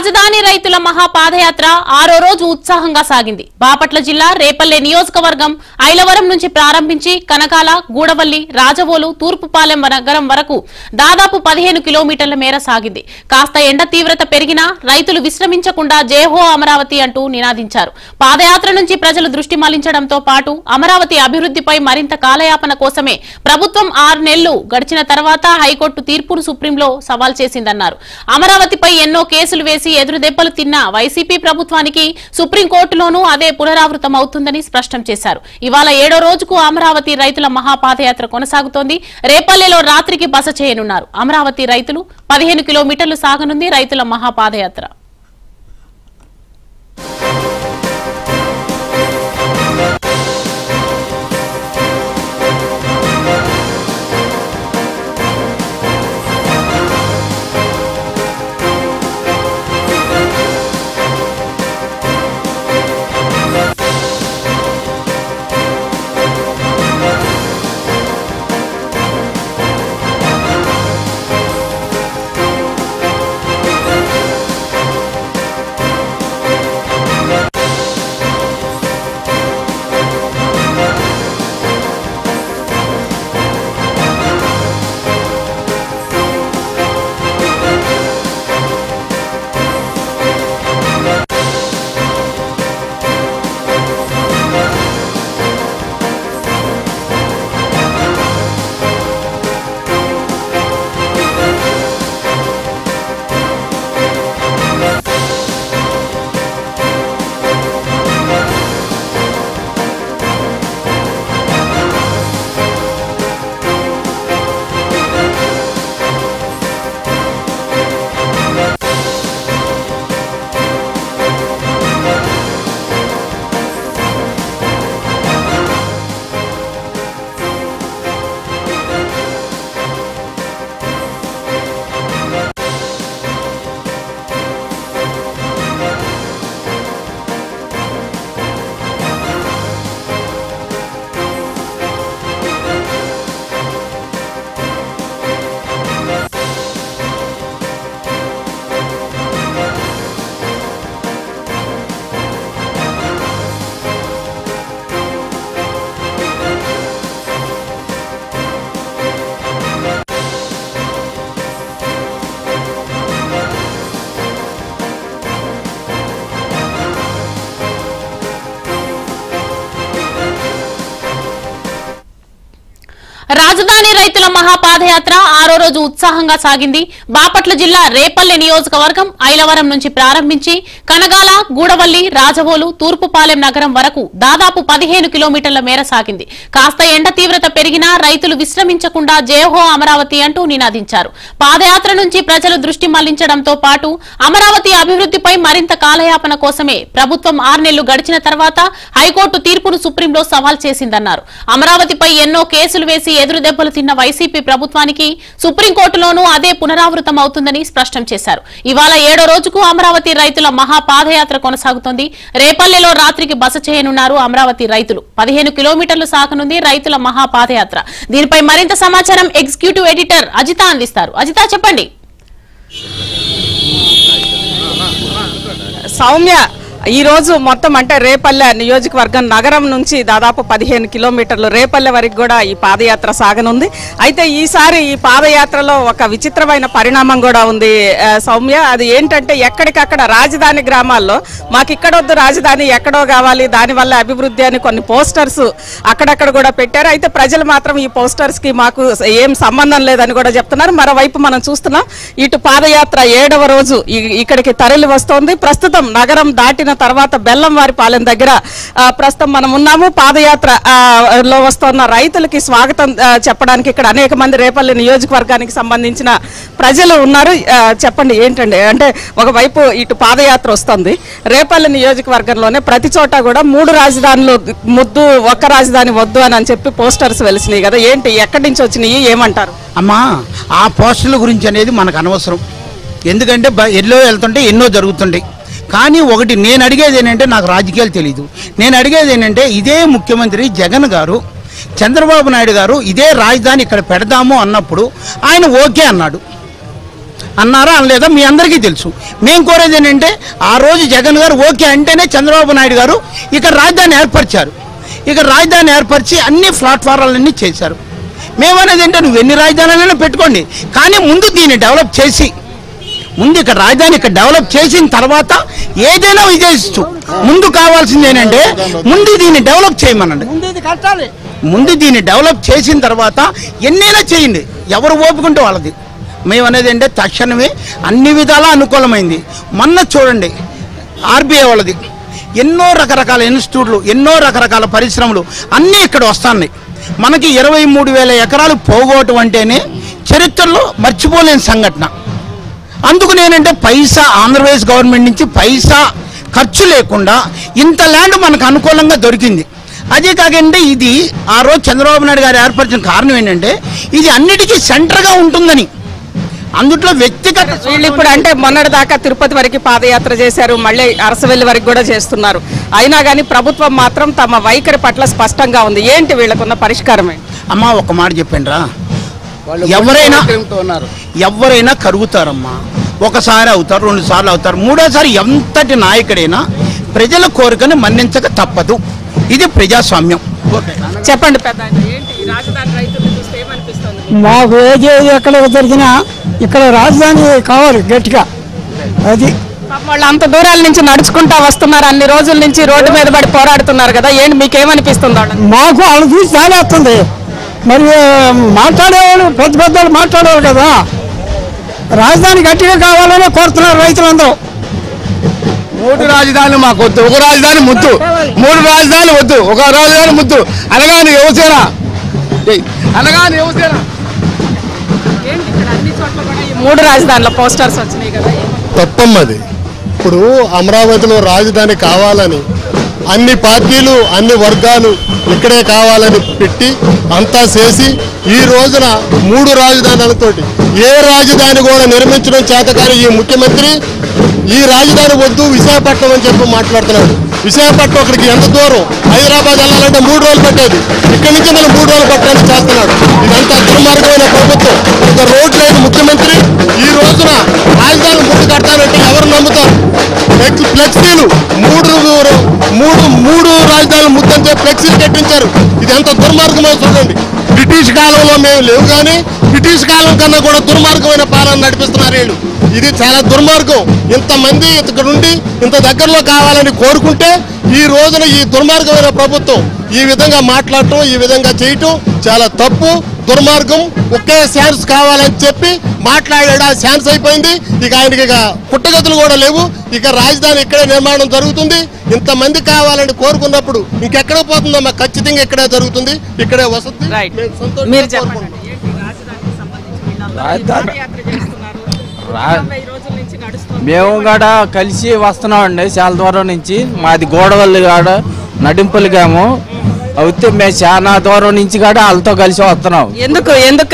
రాజధాని రైతుల మహా పాదయాత్ర ఆరో రోజు ఉత్సాహంగా సాగింది బాపట్ల జిల్లా రేపల్లె నియోజకవర్గం ఐలవరం నుంచి ప్రారంభించి కనకాల గూడవల్లి రాజవోలు తూర్పుపాలెం నగరం వరకు దాదాపు పదిహేను కిలోమీటర్ల మేర సాగింది కాస్త ఎండ తీవ్రత పెరిగినా రైతులు విశ్రమించకుండా జేహో అమరావతి అంటూ నినాదించారు పాదయాత్ర నుంచి ప్రజలు దృష్టి మళ్లించడంతో పాటు అమరావతి అభివృద్ధిపై మరింత కాలయాపన కోసమే ప్రభుత్వం ఆరు నెలలు గడిచిన తర్వాత హైకోర్టు తీర్పును సుప్రీంలో సవాల్ చేసిందన్నారు అమరావతిపై ఎన్నో కేసులు వేసి ఎదురు దెబ్బలు తిన్న వైసీపీ ప్రభుత్వానికి సుప్రీంకోర్టులోనూ అదే పునరావృతం అవుతుందని స్పష్టం చేశారు ఇవాళ ఏడో రోజుకు అమరావతి రైతుల మహాపాదయాత్ర కొనసాగుతోంది రేపల్లెలో రాత్రికి బస చేయనున్నారు అమరావతి రైతులు పదిహేను కిలోమీటర్లు సాగనుంది రైతుల మహాపాదయాత్ర రాజధాని రైతుల మహాపాదయాత్ర ఆరో రోజు ఉత్సాహంగా సాగింది బాపట్ల జిల్లా రేపల్లె నియోజకవర్గం ఐలవరం నుంచి ప్రారంభించి కనగాల గూడవల్లి రాజవోలు తూర్పుపాలెం నగరం వరకు దాదాపు పదిహేను కిలోమీటర్ల మేర సాగింది కాస్త ఎండ తీవ్రత పెరిగినా రైతులు విశ్రమించకుండా జయహో అమరావతి అంటూ నినాదించారు పాదయాత్ర నుంచి ప్రజలు దృష్టి మళ్లించడంతో పాటు అమరావతి అభివృద్ధిపై మరింత కాలయాపన కోసమే ప్రభుత్వం ఆరు నెలలు గడిచిన తర్వాత హైకోర్టు తీర్పును సుప్రీంలో సవాల్ చేసిందన్నారు అమరావతిపై ఎన్నో కేసులు వేసి ఎదురు దెబ్బలు తిన్న వైసీపీ ప్రభుత్వానికి సుప్రీంకోర్టులోనూ అదే పునరావృతం అవుతుందని స్పష్టం చేశారు ఇవాళ ఏడో రోజుకు అమరావతి రైతుల మహా పాదయాత్ర కొనసాగుతోంది రేపల్లెలో రాత్రికి బస చేయనున్నారు అమరావతి రైతులు పదిహేను కిలోమీటర్లు సాగనుంది రైతుల మహా పాదయాత్ర దీనిపై మరింత సమాచారం ఎగ్జిక్యూటివ్ ఎడిటర్ అజిత అందిస్తారు అజిత చెప్పండి సౌమ్య ఈ రోజు మొత్తం అంటే రేపల్లె నియోజకవర్గం నగరం నుంచి దాదాపు పదిహేను కిలోమీటర్లు రేపల్లె వరకు కూడా ఈ పాదయాత్ర సాగనుంది అయితే ఈసారి ఈ పాదయాత్రలో ఒక విచిత్రమైన పరిణామం కూడా ఉంది ఆ, సౌమ్య అది ఏంటంటే ఎక్కడికక్కడ రాజధాని గ్రామాల్లో మాకు ఇక్కడొద్దు రాజధాని ఎక్కడో కావాలి దానివల్ల అభివృద్ధి అని కొన్ని పోస్టర్స్ అక్కడక్కడ కూడా పెట్టారు అయితే ప్రజలు మాత్రం ఈ పోస్టర్స్ కి మాకు ఏం సంబంధం లేదని కూడా చెప్తున్నారు మరోవైపు మనం చూస్తున్నాం ఇటు పాదయాత్ర ఏడవ రోజు ఈ- ఇక్కడికి తరలి వస్తోంది ప్రస్తుతం నగరం దాటిన తర్వాత బెల్లంవారి పాలెం దగ్గర ఆ, ప్రస్తుతం మనం ఉన్నాము పాదయాత్ర ఆ, లో వస్తున్న రైతులకి స్వాగతం ఆ, చెప్పడానికి ఇక్కడ అనేక మంది రేపల్లి నియోజకవర్గానికి సంబంధించిన ప్రజలు ఉన్నారు ఆ, చెప్పండి ఏంటండి అంటే ఒకవైపు ఇటు పాదయాత్ర వస్తుంది రేపల్లి నియోజకవర్గంలోనే ప్రతి చోట కూడా మూడు రాజధానులు ముద్దు ఒక్క రాజధాని వద్దు అని అని చెప్పి పోస్టర్స్ వెలిసినాయి కదా ఏంటి ఎక్కడి నుంచి వచ్చినాయి ఏమంటారు అమ్మా ఆ పోస్టుల గురించి అనేది మనకు అనవసరం ఎందుకంటే బ- ఎల్లో వెళ్తుంటే ఎన్నో జరుగుతుంటాయి కానీ ఒకటి నేను అడిగేది ఏంటంటే నాకు రాజకీయాలు తెలియదు నేను అడిగేది ఏంటంటే ఇదే ముఖ్యమంత్రి జగన్ గారు చంద్రబాబు నాయుడు గారు ఇదే రాజధాని ఇక్కడ పెడదాము అన్నప్పుడు ఆయన ఓకే అన్నాడు అన్నారా అనలేదా మీ అందరికీ తెలుసు మేము కోరేది ఏంటంటే ఆ రోజు జగన్ గారు ఓకే అంటేనే చంద్రబాబు నాయుడు గారు ఇక్కడ రాజధాని ఏర్పరిచారు ఇక్కడ రాజధాని ఏర్పరిచి అన్ని ప్లాట్ఫారాలన్నీ చేశారు మేమనేది ఏంటంటే నువ్వు ఎన్ని రాజధానులైనా పెట్టుకోండి కానీ ముందు దీన్ని డెవలప్ చేసి ముందు ఇక్కడ రాజధాని ఇక్కడ డెవలప్ చేసిన తర్వాత ఏదైనా విజయించు ముందు కావాల్సింది ఏంటంటే ముందు దీన్ని డెవలప్ చేయమనండి ముందు దీన్ని డెవలప్ చేసిన తర్వాత ఎన్నైనా చేయండి ఎవరు ఓపుకుంటే వాళ్ళది మేము అనేది అంటే తక్షణమే అన్ని విధాలా అనుకూలమైంది మొన్న చూడండి ఆర్బీఐ వాళ్ళది ఎన్నో రకరకాల ఇన్స్టిట్యూట్లు ఎన్నో రకరకాల పరిశ్రమలు అన్నీ ఇక్కడ వస్తున్నాయి మనకి ఇరవై మూడు వేల ఎకరాలు పోగొట్టం అంటేనే చరిత్రలో మర్చిపోలేని సంఘటన అందుకు నేనంటే పైసా ఆంధ్రప్రదేశ్ గవర్నమెంట్ నుంచి పైసా ఖర్చు లేకుండా ఇంత ల్యాండ్ మనకు అనుకూలంగా దొరికింది అదే కాకండి ఇది ఆ రోజు చంద్రబాబు నాయుడు గారు ఏర్పరిచిన కారణం ఏంటంటే ఇది అన్నిటికీ సెంటర్గా ఉంటుందని అందుట్లో వ్యక్తిగత వీళ్ళు ఇప్పుడు అంటే మొన్నటి దాకా తిరుపతి వరకు పాదయాత్ర చేశారు మళ్ళీ అరసవెల్లి వరకు కూడా చేస్తున్నారు అయినా కానీ ప్రభుత్వం మాత్రం తమ వైఖరి పట్ల స్పష్టంగా ఉంది ఏంటి వీళ్ళకున్న పరిష్కారం ఏంటి అమ్మ ఒక మాట చెప్పండి రా ఎవరైనా ఎవరైనా కరుగుతారమ్మా ఒకసారి అవుతారు రెండు సార్లు అవుతారు మూడోసారి ఎంతటి నాయకుడైనా ప్రజల కోరికను మన్నించక తప్పదు ఇది ప్రజాస్వామ్యం ఓకే చెప్పండి పెద్ద ఆయన, ఏంటి ఈ రాజధాని రైతులను చూస్తే ఏమనిపిస్తుంది మాకు ఏది ఏది ఎక్కడ జరిగినా ఇక్కడ రాజధాని కావాలి గట్టిగా అది పాపం వాళ్ళు అంత దూరాల నుంచి నడుచుకుంటా వస్తున్నారు అన్ని రోజుల నుంచి రోడ్డు మీద పడి పోరాడుతున్నారు కదా ఏంటి మీకేమనిపిస్తుంది వాళ్ళని మాకు వాళ్ళు చూసి జాలేస్తుంది మరి మాట్లాడేవాళ్ళు పెద్ద పెద్దవాళ్ళు మాట్లాడేవాళ్ళు కదా రాజధాని గట్టిగా కావాలని కోరుతున్నారు రైతులందరూ మూడు రాజధానులు మాకు వద్దు ఒక రాజధాని ముద్దు మూడు రాజధానులు వద్దు ఒక రాజధాని ముద్దు అనగాని యువసేన ఏయ్, అనగాని యువసేన ఏంటి ఇక్కడ అన్ని చోట్ల కూడా ఈ మూడు రాజధానుల పోస్టర్స్ వచ్చినాయి కదా తప్పమ్మది ఇప్పుడు అమరావతిలో రాజధాని కావాలని అన్ని పార్టీలు అన్ని వర్గాలు ఇక్కడే కావాలని పెట్టి అంతా చేసి ఈ రోజున మూడు రాజధానులతోటి ఏ రాజధాని కూడా నిర్మించడం చేత కానీ ఈ ముఖ్యమంత్రి ఈ రాజధాని వద్దు విశాఖపట్నం అని చెప్పి మాట్లాడుతున్నాడు విశాఖపట్నం అక్కడికి ఎంత దూరం హైదరాబాద్ వెళ్ళాలంటే మూడు రోజులు పట్టేది ఇక్కడి నుంచి మనం మూడు రోజులు పట్టడానికి చేస్తున్నాడు ఇదంతా దుర్మార్గమైన ప్రభుత్వం ఒక రోడ్ లేని ముఖ్యమంత్రి ఈ రోజున రాజధాని మూడు కట్టాలంటే ఎవరు నమ్ముతారు ఫ్లెక్స్- ఫ్లెక్సీలు మూడు మూడు మూడు రాజధానులు ముద్దని చెప్పి ఫ్లెక్సీలు కట్టించారు ఇది ఎంత దుర్మార్గమో చూడండి బ్రిటిష్ కాలంలో మేము లేవు కానీ బ్రిటిష్ కాలం కన్నా కూడా దుర్మార్గమైన పాలన నడిపిస్తున్నారు వీళ్ళు ఇది చాలా దుర్మార్గం ఇంతమంది ఇక్కడ ఉండి ఇంత దగ్గరలో కావాలని కోరుకుంటే ఈ రోజున ఈ దుర్మార్గమైన ప్రభుత్వం ఈ విధంగా మాట్లాడటం ఈ విధంగా చేయటం చాలా తప్పు దుర్మార్గం ఒకే ఛాన్స్ కావాలని చెప్పి మాట్లాడాడు ఆ ఛాన్స్ అయిపోయింది ఇక ఆయనకి ఇక పుట్టగతులు కూడా లేవు ఇక రాజధాని ఇక్కడే నిర్మాణం జరుగుతుంది ఇంతమంది కావాలని కోరుకున్నప్పుడు ఇంకెక్కడ పోతుందమ్మా ఖచ్చితంగా ఇక్కడే జరుగుతుంది ఇక్కడే వసతి రైట్ మేము సంతోషంగా మీరు కోరుకుంటున్నాం. చెప్పండి ఏంటి రాజధానికి సంబంధించి వీళ్ళందరూ ఈ రాజధాని- పాదయాత్ర చేస్తున్నారు రా- నలభై రోజుల నుంచి నడుస్తుంది మేము కూడా కలిసి వస్తున్నామండి చాలా దూరం నుంచి మాది గోడవల్లి కాడ నడింపులు గ్రామం అయితే మేము చాలా దూరం నుంచి కూడా వాళ్ళతో కలిసి వస్తున్నాం ఎందుకు ఎందుకు